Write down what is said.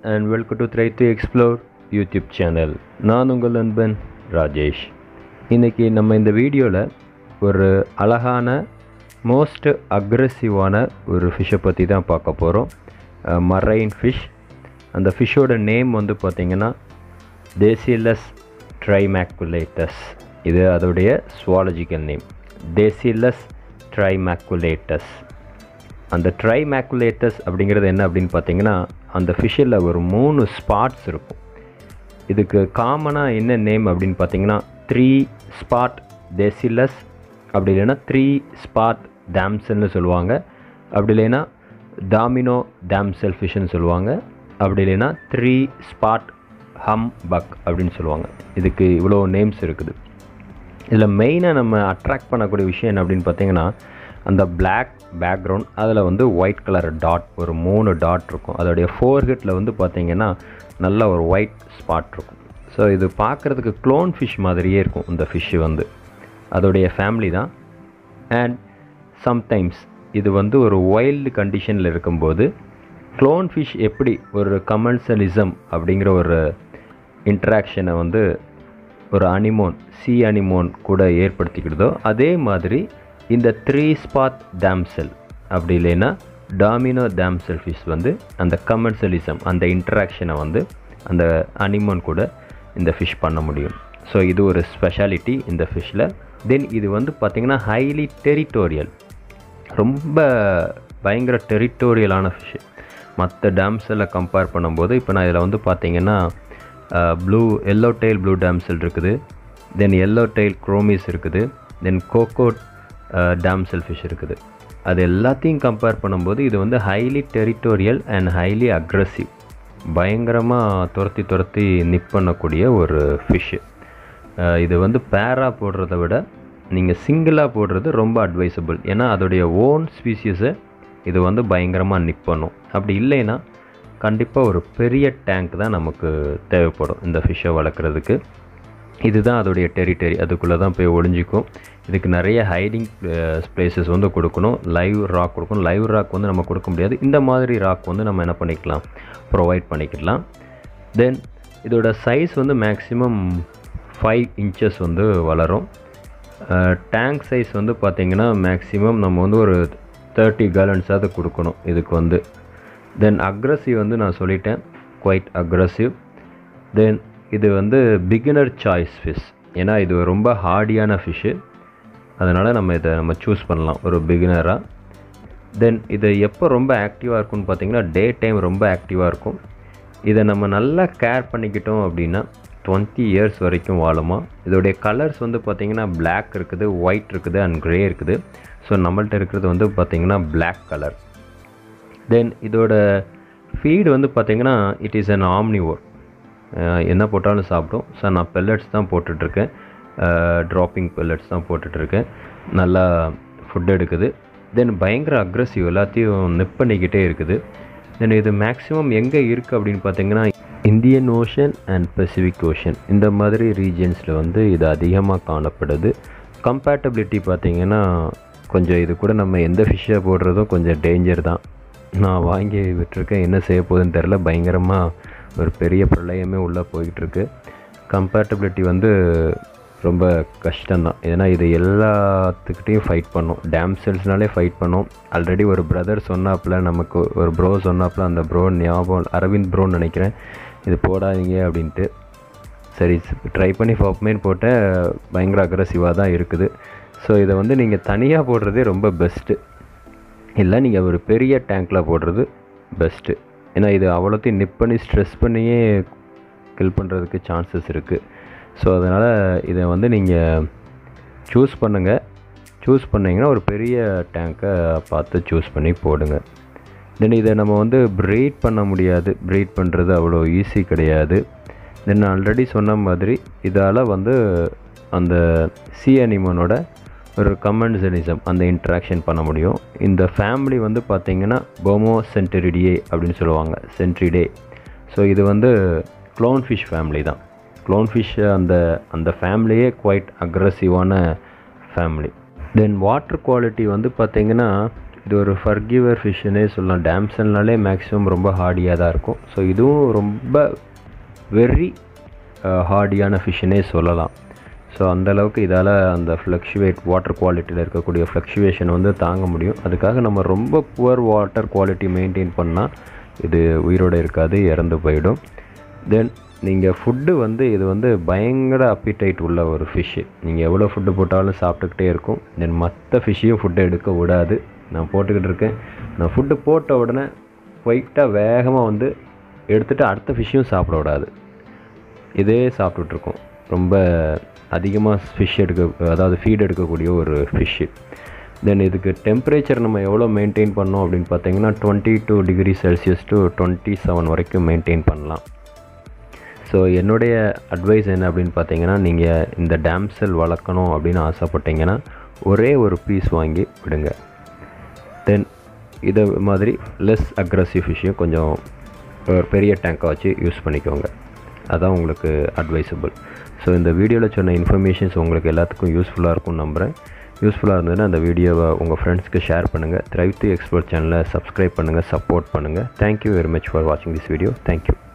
and welcome to try to explore YouTube channel நான் உங்கள் நண்பன் ராஜேஷ் இன்றைக்கி நம்ம இந்த வீடியோவில் ஒரு அழகான மோஸ்ட் அக்ரெசிவான ஒரு ஃபிஷ்ஷை பற்றி தான் பார்க்க போகிறோம் மரைன் ஃபிஷ் அந்த ஃபிஷ்ஷோட நேம் வந்து பார்த்திங்கன்னா தேசிலஸ் ட்ரைமேக்குலேட்டஸ் இது அதோடைய சுவாலஜிக்கல் நேம் தேசிலஸ் ட்ரைமேக்குலேட்டஸ் அந்த ட்ரைமேக்குலேட்டஸ் அப்படிங்கிறது என்ன அப்படின்னு பார்த்தீங்கன்னா அந்த ஃபிஷ்ஷில் ஒரு மூணு ஸ்பாட்ஸ் இருக்கும் இதுக்கு காமனாக என்ன நேம் அப்படின்னு பார்த்தீங்கன்னா த்ரீ ஸ்பாட் டெசிலஸ் அப்படி இல்லைன்னா த்ரீ ஸ்பாட் டேம்சல்னு சொல்லுவாங்க அப்படி இல்லைன்னா டாமினோ டேம்செல் ஃபிஷ்ஷுன்னு சொல்லுவாங்க அப்படி இல்லைன்னா த்ரீ ஸ்பாட் ஹம் பக் அப்படின்னு சொல்லுவாங்க இதுக்கு இவ்வளோ நேம்ஸ் இருக்குது இதில் மெயினாக நம்ம அட்ராக்ட் பண்ணக்கூடிய விஷயம் என்ன அப்படின்னு பார்த்தீங்கன்னா அந்த பிளாக் பேக்ரவுண்ட் அதில் வந்து ஒயிட் கலர் டாட் ஒரு மூணு டாட் இருக்கும் அதோடைய ஃபோர்ஹெட்டில் வந்து பார்த்திங்கன்னா நல்ல ஒரு ஒயிட் ஸ்பாட் இருக்கும் ஸோ இது பார்க்குறதுக்கு க்ளோன் ஃபிஷ் மாதிரியே இருக்கும் இந்த ஃபிஷ்ஷு வந்து அதோடைய ஃபேமிலி தான் அண்ட் சம்டைம்ஸ் இது வந்து ஒரு வைல்டு கண்டிஷனில் இருக்கும்போது க்ளோன் ஃபிஷ் எப்படி ஒரு கமர்ஷியலிசம் அப்படிங்கிற ஒரு இன்ட்ராக்ஷனை வந்து ஒரு அனிமோன் சி அனிமோன் கூட ஏற்படுத்திக்கிடுதோ அதே மாதிரி இந்த த்ரீ ஸ்பாட் டேம்செல் அப்படி இல்லைன்னா டாமினோ டேம்செல் ஃபிஷ் வந்து அந்த கமர்ஷியலிசம் அந்த இன்ட்ராக்ஷனை வந்து அந்த அனிமோன் கூட இந்த ஃபிஷ் பண்ண முடியும் ஸோ இது ஒரு ஸ்பெஷாலிட்டி இந்த ஃபிஷ்ஷில் தென் இது வந்து பார்த்திங்கன்னா ஹைலி டெரிட்டோரியல் ரொம்ப பயங்கர டெரிட்டோரியலான ஃபிஷ்ஷு மற்ற டேம்ஸில் கம்பேர் பண்ணும்போது இப்போ நான் இதில் வந்து பார்த்தீங்கன்னா blue yellow tail blue damsel இருக்குது தென் எல்லோ டெயில் குரோமிஸ் இருக்குது தென் கோகோட் டேம்சல் ஃபிஷ் இருக்குது அது எல்லாத்தையும் கம்பேர் பண்ணும்போது இது வந்து highly territorial and highly aggressive பயங்கரமாக துரத்தி துரத்தி நிப் பண்ணக்கூடிய ஒரு ஃபிஷ்ஷு இது வந்து பேராக போடுறத விட நீங்கள் சிங்கிளாக போடுறது ரொம்ப அட்வைசபிள் ஏன்னா அதோடைய ஓன் ஸ்பீசியஸை இது வந்து பயங்கரமாக நிப் பண்ணும் அப்படி இல்லைன்னா கண்டிப்பாக ஒரு பெரிய டேங்க் தான் நமக்கு தேவைப்படும் இந்த ஃபிஷ்ஷை வளர்க்குறதுக்கு இதுதான் அதோடைய டெரிட்டரி அதுக்குள்ளே தான் போய் ஒளிஞ்சிக்கும் இதுக்கு நிறைய ஹைடிங் பிளேசஸ் வந்து கொடுக்கணும் லைவ் ராக் கொடுக்கணும் லைவ் ராக் வந்து நம்ம கொடுக்க முடியாது இந்த மாதிரி ராக் வந்து நம்ம என்ன பண்ணிக்கலாம் ப்ரொவைட் பண்ணிக்கலாம் தென் இதோட சைஸ் வந்து மேக்ஸிமம் ஃபைவ் இன்ச்சஸ் வந்து வளரும் டேங்க் சைஸ் வந்து பார்த்திங்கன்னா மேக்ஸிமம் நம்ம வந்து ஒரு தேர்ட்டி கேலன்ஸாவது கொடுக்கணும் இதுக்கு வந்து தென் அக்ரஸிவ் வந்து நான் சொல்லிட்டேன் குவைட் அக்ரஸிவ் தென் இது வந்து பிகினர் சாய்ஸ் ஃபிஷ் ஏன்னா இது ரொம்ப ஹார்டியான ஃபிஷ்ஷு அதனால் நம்ம இதை நம்ம சூஸ் பண்ணலாம் ஒரு பிகினராக தென் இது எப்போ ரொம்ப ஆக்டிவாக இருக்கும்னு பார்த்தீங்கன்னா டே டைம் ரொம்ப ஆக்டிவாக இருக்கும் இதை நம்ம நல்லா கேர் பண்ணிக்கிட்டோம் அப்படின்னா டுவெண்ட்டி இயர்ஸ் வரைக்கும் வாழுமா இதோடைய கலர்ஸ் வந்து பார்த்திங்கன்னா பிளாக் இருக்குது ஒயிட் இருக்குது அண்ட் க்ரே இருக்குது ஸோ நம்மள்ட்ட இருக்கிறது வந்து பார்த்திங்கன்னா பிளாக் கலர் தென் இதோட ஃபீடு வந்து பார்த்திங்கன்னா இட் இஸ் அன் ஆம்னிவோர் என்ன போட்டாலும் சாப்பிடும் ஸோ நான் பெல்லட்ஸ் தான் போட்டுட்ருக்கேன் ட்ராப்பிங் பெல்லட்ஸ் தான் போட்டுட்ருக்கேன் நல்லா ஃபுட் எடுக்குது தென் பயங்கர அக்ரஸிவ் எல்லாத்தையும் நிப் பண்ணிக்கிட்டே இருக்குது தென் இது மேக்ஸிமம் எங்கே இருக்குது அப்படின்னு பார்த்தீங்கன்னா Indian Ocean and Pacific Ocean இந்த மாதிரி ரீஜன்ஸில் வந்து இது அதிகமாக காணப்படுது கம்பேட்டபிலிட்டி பார்த்திங்கன்னா கொஞ்சம் இது கூட நம்ம எந்த ஃபிஷ்ஷை போடுறதும் கொஞ்சம் டேஞ்சர் தான் நான் வாங்கி விட்டுருக்கேன் என்ன செய்ய போகுதுன்னு தெரில பயங்கரமாக ஒரு பெரிய பிரளயமே உள்ளே போய்கிட்டுருக்கு கம்பேட்டபிலிட்டி வந்து ரொம்ப கஷ்டம்தான் ஏன்னா இது எல்லாத்துக்கிட்டையும் ஃபைட் பண்ணும் டேம் செல்ஸ்னாலே ஃபைட் பண்ணும் ஆல்ரெடி ஒரு பிரதர் சொன்னாப்புல நமக்கு ஒரு ப்ரோ சொன்னாப்புல அந்த ப்ரோ ஞாபகம் அரவிந்த் ப்ரோன்னு நினைக்கிறேன் இது போடாதீங்க அப்படின்ட்டு சரி ட்ரை பண்ணி பார்ப்போமேன்னு போட்டேன் பயங்கர அக்ரஸிவாக தான் இருக்குது ஸோ இதை வந்து நீங்கள் தனியாக போடுறதே ரொம்ப பெஸ்ட்டு இல்லை நீங்கள் ஒரு பெரிய டேங்க்கில் போடுறது பெஸ்ட்டு ஏன்னா இது அவ்வளோத்தையும் நிப் பண்ணி ஸ்ட்ரெஸ் பண்ணியே கில் பண்ணுறதுக்கு சான்சஸ் இருக்குது ஸோ அதனால் இதை வந்து நீங்கள் சூஸ் பண்ணுங்கள் சூஸ் பண்ணிங்கன்னா ஒரு பெரிய டேங்க்கை பார்த்து சூஸ் பண்ணி போடுங்க தென் இதை நம்ம வந்து ப்ரீட் பண்ண முடியாது ப்ரீட் பண்ணுறது அவ்வளோ ஈஸி கிடையாது தென் ஆல்ரெடி சொன்ன மாதிரி இதால் வந்து அந்த சி அனிமனோட ஒரு கமன்சனிசம் அந்த இன்ட்ராக்ஷன் பண்ண முடியும் இந்த ஃபேமிலி வந்து பார்த்திங்கன்னா போமோ சென்டரிடியே அப்படின்னு சொல்லுவாங்க சென்ட்ரிடே ஸோ இது வந்து க்ளோன் ஃபிஷ் ஃபேமிலி தான் க்ளோன் ஃபிஷ் அந்த அந்த ஃபேமிலியே குவைட் அக்ரஸிவான ஃபேமிலி தென் வாட்டர் குவாலிட்டி வந்து பார்த்திங்கன்னா இது ஒரு ஃபர்கிவர் ஃபிஷ்ஷுன்னே சொல்லலாம் டேம்சல்னாலே மேக்ஸிமம் ரொம்ப ஹார்டியாக தான் இருக்கும் ஸோ இதுவும் ரொம்ப வெரி ஹார்டியான ஃபிஷ்ஷுன்னே சொல்லலாம் ஸோ அந்தளவுக்கு இதால் அந்த ஃப்ளக்ஷுவேட் வாட்டர் குவாலிட்டியில் இருக்கக்கூடிய ஃப்ளக்ஷுவேஷன் வந்து தாங்க முடியும் அதுக்காக நம்ம ரொம்ப புவர் வாட்டர் குவாலிட்டி மெயின்டைன் பண்ணால் இது உயிரோடு இருக்காது இறந்து போயிடும் தென் நீங்கள் ஃபுட்டு வந்து இது வந்து பயங்கர அப்பிடைட் உள்ள ஒரு ஃபிஷ்ஷு நீங்கள் எவ்வளோ ஃபுட்டு போட்டாலும் சாப்பிட்டுக்கிட்டே இருக்கும் தென் மற்ற ஃபிஷ்ஷையும் ஃபுட்டை எடுக்க விடாது நான் போட்டுக்கிட்டு இருக்கேன் நான் ஃபுட்டு போட்ட உடனே குவைட்டாக வேகமாக வந்து எடுத்துகிட்டு அடுத்த ஃபிஷ்ஷையும் சாப்பிட விடாது இதே சாப்பிட்டுட்ருக்கோம் ரொம்ப அதிகமாக ஃபிஷ் எடுக்க அதாவது ஃபீட் எடுக்கக்கூடிய ஒரு ஃபிஷ்ஷு தென் இதுக்கு டெம்பரேச்சர் நம்ம எவ்வளோ மெயின்டைன் பண்ணோம் அப்படின்னு பார்த்தீங்கன்னா twenty two degree Celsius to twenty seven வரைக்கும் மெயின்டைன் பண்ணலாம் ஸோ என்னுடைய அட்வைஸ் என்ன அப்படின்னு பார்த்தீங்கன்னா நீங்கள் இந்த டேம்செல் வளர்க்கணும் அப்படின்னு ஆசைப்பட்டீங்கன்னா ஒரே ஒரு பீஸ் வாங்கி விடுங்க தென் இதை மாதிரி லெஸ் அக்ரஸிவ் ஃபிஷ்ஷையும் கொஞ்சம் ஒரு பெரிய டேங்கை வச்சு யூஸ் பண்ணிக்கோங்க அதான் உங்களுக்கு அட்வைசபிள் ஸோ இந்த வீடியோவில் சொன்ன இன்ஃபர்மேஷன்ஸ் உங்களுக்கு எல்லாத்துக்கும் யூஸ்ஃபுல்லாக இருக்கும்னு நம்புகிறேன் யூஸ்ஃபுல்லாக இருந்ததுன்னா அந்த வீடியோவை உங்கள் ஃப்ரெண்ட்ஸ்க்கு ஷேர் பண்ணுங்கள் த்ரைவ் டு எக்ஸ்பர்ட் சேனலை சப்ஸ்கிரைப் பண்ணுங்கள் சப்போர்ட் பண்ணுங்கள் தேங்க்யூ வெரி மச் ஃபார் வாட்சிங் திஸ் வீடியோ தேங்க்யூ